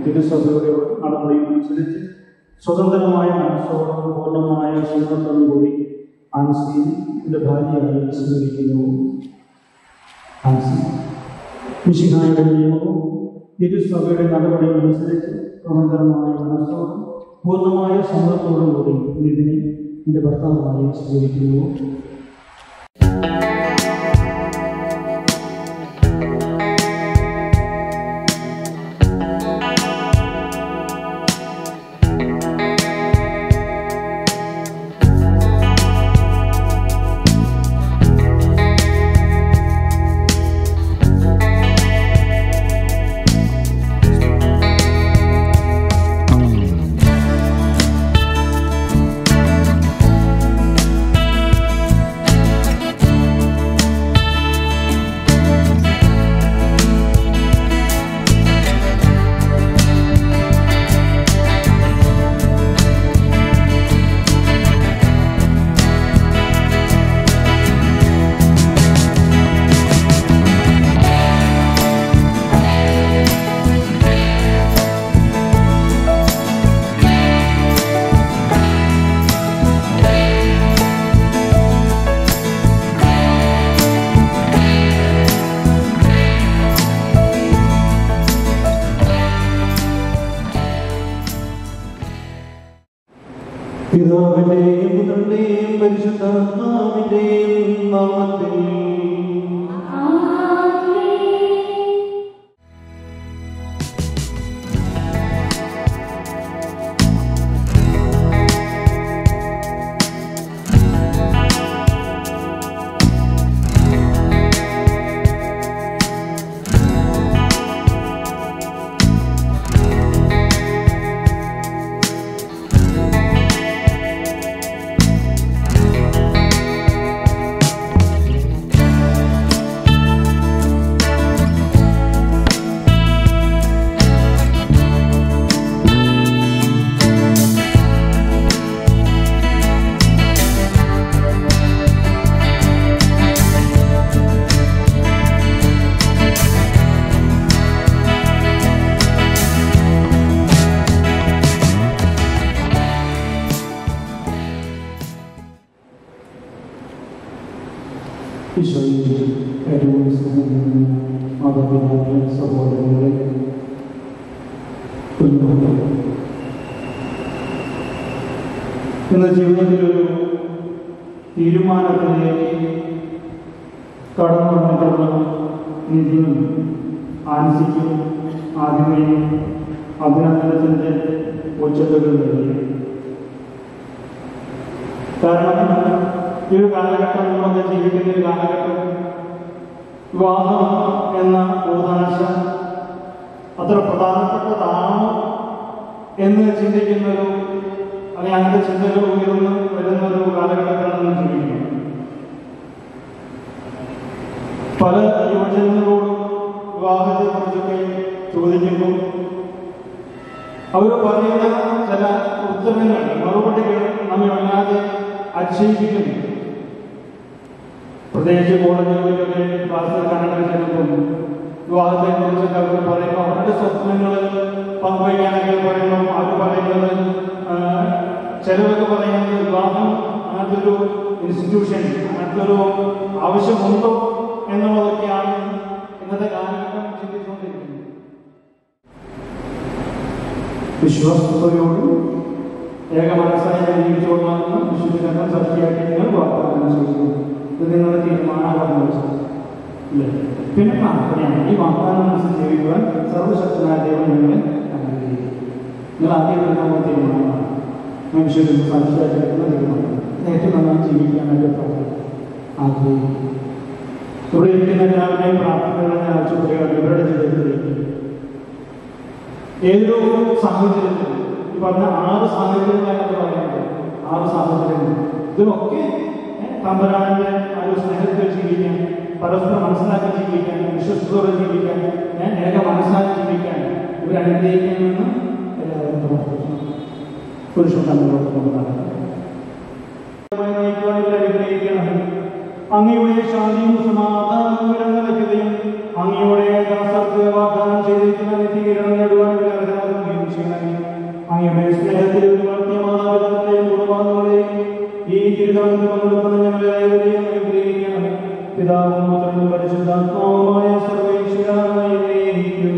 തിരുസഭയുടെ നടപടിയനുസരിച്ച് സ്വതന്ത്രമായ മനസ്സോടും പൂർണ്ണമായ സ്നേഹത്തോടും കൂടി ആൻസിയുടെ ഭാര്യയായി സ്വീകരിക്കുന്നു ആൻസി മിശിഹായുടെ നിയമവും തിരുസഭയുടെ നടപടിയനുസരിച്ച് സ്വതന്ത്രമായ മനസ്സോടും പൂർണ്ണമായ സമ്മതത്തോടും കൂടി ഇതിനെ എൻ്റെ ഭർത്താവായി സ്വീകരിക്കുന്നു പിതാവിന്റെയും പുത്രന്റെയും പരിശുദ്ധാത്മാവിന്റെയും നാമത്തിൽ ഈശോയിൽ ഏറ്റവും സ്നേഹം മാതാപിതാക്കളെ സഹോദരങ്ങളെ കുഞ്ഞുമക്കളെ ഇന്ന് ജീവിതത്തിലൊരു തീരുമാനത്തിലേക്ക് കടന്നു വന്നിട്ടുള്ള നിധിയും ആൻസിക്കും ആദ്യമേ അഭിനന്ദനത്തിൻ്റെ ഉച്ചതകൾ നൽകി കാരണം ഈ ഒരു കാലഘട്ടം നമ്മളൊക്കെ ജീവിക്കുന്ന ഒരു കാലഘട്ടം വിവാഹം എന്ന കൂതാശ അത്ര പ്രധാനപ്പെട്ടതാണോ എന്ന് ചിന്തിക്കുന്നൊരു അല്ലെങ്കിൽ അങ്ങനത്തെ ചിന്തകൾ ഉയർന്ന് വരുന്ന ഒരു കാലഘട്ടത്തിലാണ് നമ്മൾ ജീവിക്കുന്നത് പല യുവജനങ്ങളോടും വിവാഹത്തെ കുറിച്ചൊക്കെ ചോദിക്കുമ്പോൾ അവർ പറയുന്ന ചില ഉത്തരങ്ങൾ മറുപടികൾ നമ്മെ വല്ലാതെ അക്ഷയിപ്പിക്കുന്നു പ്രത്യേകിച്ച് കോളേജുകളിലൊക്കെ ക്ലാസ് കാണാൻ ചെല്ലുമ്പോൾ വിവാഹത്തെ കുറിച്ചൊക്കെ അവർ പറയുമ്പോൾ അവരുടെ സ്വപ്നങ്ങൾ പങ്കുവയ്ക്കാനൊക്കെ പറയുമ്പോൾ അവർ പറയുന്നത് ആ, ചിലരൊക്കെ പറയുന്നത് വിവാഹം അങ്ങനത്തെ ഒരു ഇൻസ്റ്റിറ്റ്യൂഷൻ അങ്ങനത്തെ ഒരു ആവശ്യമുണ്ടോ എന്നുള്ളതൊക്കെയാണ് ഇന്നത്തെ കാലഘട്ടം ചിന്തിച്ചുകൊണ്ടിരിക്കുന്നത് വിശ്വാസത്തോടും ഏക മനസ്സായി ജീവിച്ചുകൊണ്ടാണ് വിശുദ്ധ സത്യമായിട്ട് നിങ്ങൾ വാഗ്ദാനം ചെയ്യുന്നു ഇത് നിങ്ങളുടെ തീരുമാനമാണ് ഇല്ലേ പിന്നെ പ്രാർത്ഥനയാണ് ഈ വാഗ്ദാനം അനുസരിച്ച് ജീവിക്കുവാൻ സർവശക്തനായ ദൈവം നിങ്ങളെ അനുഗ്രഹിക്കും നിങ്ങൾ ആദ്യം എടുക്കുന്ന തീരുമാനമാണ് മനുഷ്യരും സാക്ഷിയായിട്ടെടുക്കുന്ന തീരുമാനം ഇത് ഏറ്റവും നന്നായി ജീവിക്കാനായിട്ട് പ്രാർത്ഥന ആഗ്രഹിക്കും ഇവിടെ ഇരിക്കുന്ന എല്ലാവരുടെയും പ്രാർത്ഥനകളെ ഞാൻ ആവശ്യപ്പെടുകയാണ് ഇവരുടെ ജീവിതത്തിലേക്ക് ഏതൊരു സാഹചര്യത്തിൽ ഈ പറഞ്ഞ ആറ് സാഹചര്യങ്ങളായിട്ട് പറയുന്നത് ആറ് സാഹചര്യങ്ങൾ ഇതിനൊക്കെ ഏഹ്, തമ്പുരാന്റെ ആ ഒരു സ്നേഹത്തിൽ ജീവിക്കാൻ പരസ്പരം മനസ്സിലാക്കി ജീവിക്കാൻ വിശ്വസത്തോടെ ജീവിക്കാൻ ഏഹ്, ഏക മനസ്സിലാക്കി ജീവിക്കാൻ ഇവർ അനുഗ്രഹിക്കണമെന്ന് എല്ലാവരും പ്രാർത്ഥിക്കുന്നു പുരുഷൻ തമ്മിലോട്ട് കൊണ്ടുനടക്കണം നയിക്കുവാൻ ഇവരെ അനുഗ്രഹിക്കണം അങ്ങയുടെ ശാന്തിയും സമാധാനവും വിലനിലയ്ക്കുകയും അങ്ങയുടെ ദാസർക്ക് വാഗ്ദാനം ചെയ്തിരിക്കുന്ന നിത്യകിരണം നേടുവാൻ ഇവരെ അർഹരാകുകയും അങ്ങയുടെ സ്നേഹത്തിൽ വളർത്തിയ മാതാപിതാക്കളെയും കുടുംബാംഗങ്ങളെയും ഈ തിരുനാളിൽ പങ്കെടുക്കുന്ന ഞങ്ങളെ ഏവരെയും അനുഗ്രഹിക്കണം പിതാവും പുത്രനും പരിശുദ്ധാത്മാവുമായ സർവേശ്വരായിരിക്കും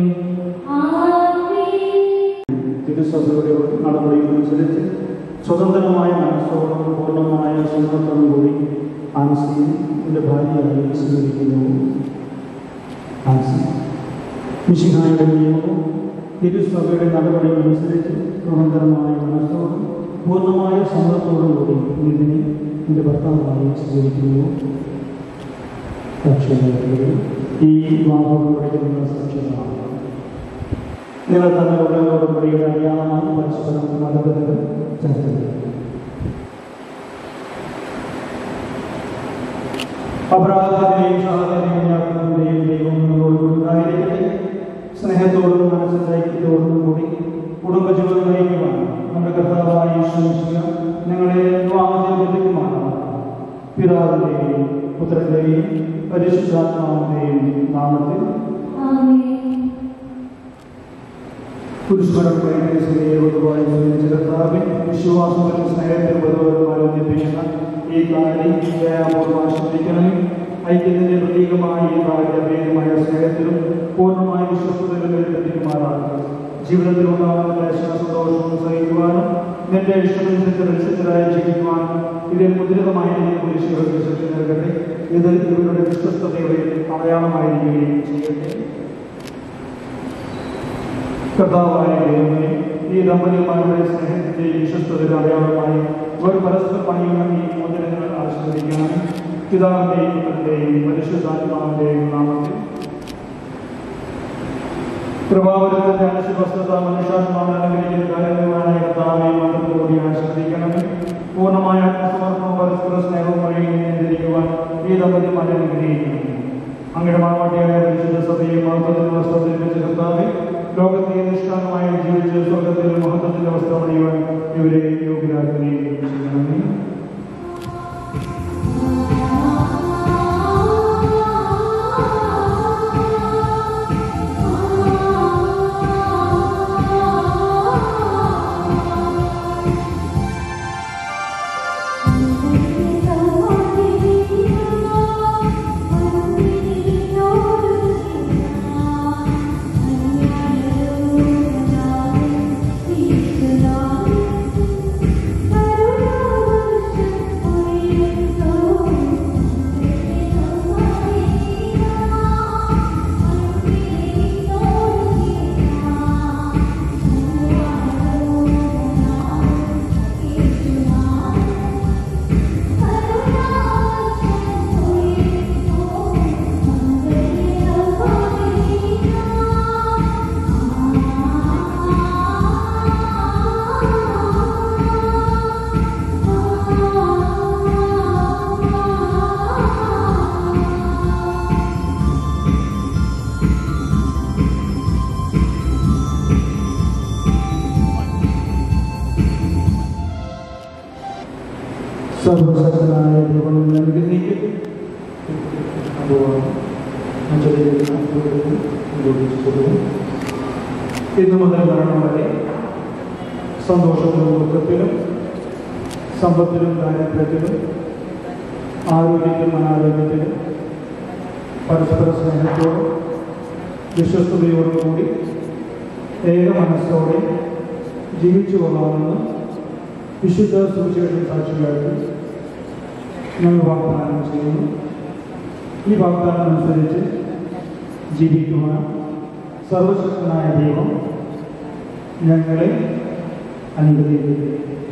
തിരുസഭയുടെ നടപടികളനുസരിച്ച് സ്വതന്ത്രമായ മനസ്സോടും പൂർണ്ണമായ സമ്മതത്തോടും കൂടി ആൻസിയെ എൻ്റെ ഭാര്യയായി സ്വീകരിക്കുന്നു ആൻസി മിശിഹായുടെ നിയമവും തിരുസഭയുടെ നടപടികളനുസരിച്ച് സ്വതന്ത്രമായ മനസ്സോടും പൂർണ്ണമായ സമ്മതത്തോടും കൂടി ഇതിനെ എൻ്റെ ഭർത്താവായി സ്വീകരിക്കുന്നു സാക്ഷികളെ ഈ വിവാഹം പഠിക്കുന്ന സാക്ഷികളാണ് നിങ്ങൾ തങ്ങളുടെ ഉടമ്പടിയുടെ അടയാളമാണ് പരസ്പരം മതബന്ധം ചേർത്തത് അപരാധത്തിന്റെയും സഹത്തിന്റെയും യാത്രത്തിന്റെയും ദൈവം നിങ്ങളോട് ഉണ്ടായിരിക്കട്ടെ സ്നേഹത്തോടും മനസ്സിന്റെ ഐക്യത്തോടും കൂടി കുടുംബജീവിതം നയിക്കുവാൻ നമ്മുടെ കർത്താവായ യേശുമിശിഹ നിങ്ങളെ വിവാഹത്തിൽ ബന്ധിക്കുമാണ് പിതാവിന്റെയും പുത്രന്റെയും പരിശുദ്ധാത്മാവിന്റെയും നാമത്തിൽ വിശ്വാസത്തിലും സ്നേഹത്തിലും ബന്ധപരമായി ഒന്നിപ്പിക്കുന്ന ഈ കാര്യം ദയാപൂർവ്വം ആശ്രയിക്കണമേ ഐക്യത്തിന്റെ പ്രതീകമായ ഈ കാര്യം അഭേദമായ സ്നേഹത്തിലും പൂർണ്ണമായ വിശ്വസ്തയിലും എത്തിക്കുമാറാണ് ജീവിതത്തിൽ ഉണ്ടാകുന്ന സന്തോഷവും സഹിക്കുവാനും നിന്റെ ഇഷ്ടമനുസരിച്ച് രക്ഷിതരായി ജീവിക്കുവാനും ഇതിൽ മുദ്രിതമായ കുരിശുകൾക്ക് ശക്തി നൽകട്ടെ ഇത് ഇവരുടെ വിശ്വസ്തതയുടെ അടയാളമായിരിക്കുകയും ചെയ്യട്ടെ കർത്താവായ ദൈവമേ ഈ ദമ്പതിമാരുടെ സ്നേഹത്തിന്റെയും വിശ്വസ്തതയുടെ അടയാളമായി ഒരു പരസ്പര പണിയുന്ന ഈ മോചനങ്ങൾ ആശീർവദിക്കണം പിതാവിന്റെയും പുത്രന്റെയും പരിശുദ്ധാത്മാവിന്റെയും നാമത്തിൽ കൃപാവരത്തിന്റെ അനുശുഭസ്തത മനുഷ്യാത്മാവിനെ അനുഗ്രഹിക്കുന്ന കാര്യങ്ങളുമായ കർത്താവെ മന്ത്രത്തോടെ ആശ്രദിക്കണമേ പൂർണ്ണമായ ആത്മസമർപ്പണം പരസ്പര സ്നേഹവും വഴി നിയന്ത്രിക്കുവാൻ ഈ ദമ്പതിമാരെ അനുഗ്രഹിക്കണം അങ്ങയുടെ മാവാട്ടിയായ പരിശുദ്ധ സഭയെ മഹത്വത്തിന്റെ വസ്ത്രത്തിൽ വെച്ച് കർത്താവെ ലോകത്തെ നിഷ്ഠാനമായി ജീവിച്ച് സ്വർഗത്തിൽ മഹത്വത്തിന്റെ വസ്ത്രമണിയുവാൻ ഇവരെ യോഗ്യരാക്കുകയും ചെയ്യണമേ സർവശക്തനായ ദൈവം അനുഗ്രഹിക്കും ഇന്നു മുതൽ മരണം വരെ സന്തോഷത്തിലും ദുഃഖത്തിലും സമ്പത്തിലും ദാരിദ്ര്യത്തിലും ആരോഗ്യത്തിലും അനാരോഗ്യത്തിലും പരസ്പര സ്നേഹത്തോടും വിശ്വസ്തയോടും കൂടി ഏക മനസ്സോടെ ജീവിച്ചു കൊള്ളാമെന്ന് വിശുദ്ധ സുവിശേഷ സാക്ഷികൾക്ക് ഞങ്ങൾ വാഗ്ദാനം ചെയ്യുന്നു ഈ വാഗ്ദാനം അനുസരിച്ച് ജീവിക്കുവാൻ സർവശക്തനായ ദൈവം ഞങ്ങളെ അനുഗ്രഹിക്കുന്നു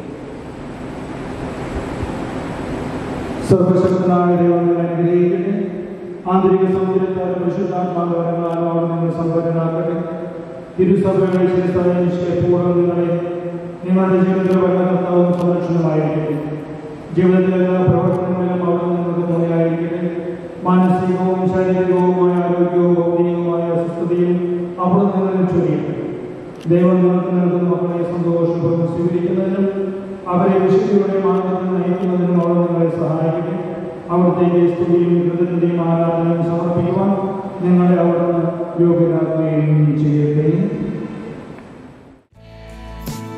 സർവശക്തനായ ദൈവം ഞങ്ങളെ അനുഗ്രഹിക്കട്ടെ ആന്തരിക സൗന്ദര്യത്താലും പരിശുദ്ധാത്മാവരങ്ങളാലും അവർ നിങ്ങൾ സമ്പന്നരാക്കട്ടെ തിരുസഭയുടെ നിശ്ചയപൂർവ്വം നിങ്ങളെ നിങ്ങളുടെ ജീവിതത്തിൽ വെള്ളകർത്താവും സംരക്ഷണമായിരിക്കട്ടെ ജീവിതത്തിലെ എല്ലാ പ്രവർത്തനങ്ങളിലും അവിടെ നിങ്ങൾക്ക് തുണയായിരിക്കട്ടെ മാനസികവും ശാരീരികവുമായ ആരോഗ്യവും ഭൗതികവുമായ അസ്വസ്ഥതയും അവിടെ നിങ്ങളിൽ ചൊരിയട്ടെ ദൈവം നിങ്ങൾക്ക് നൽകുന്ന മക്കളെ സന്തോഷപൂർവ്വം സ്വീകരിക്കുന്നതിനും അവരെ വിശുദ്ധിയുടെ മാർഗത്തിൽ നയിക്കുന്നതിനും അവർ നിങ്ങളെ സഹായിക്കട്ടെ അവിടത്തേക്ക് സ്തുതിയും കൃതജ്ഞതയും ആരാധനയും സമർപ്പിക്കുവാൻ നിങ്ങളെ അവിടുന്ന് യോഗ്യരാക്കുകയും ചെയ്യട്ടെ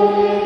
പോലെ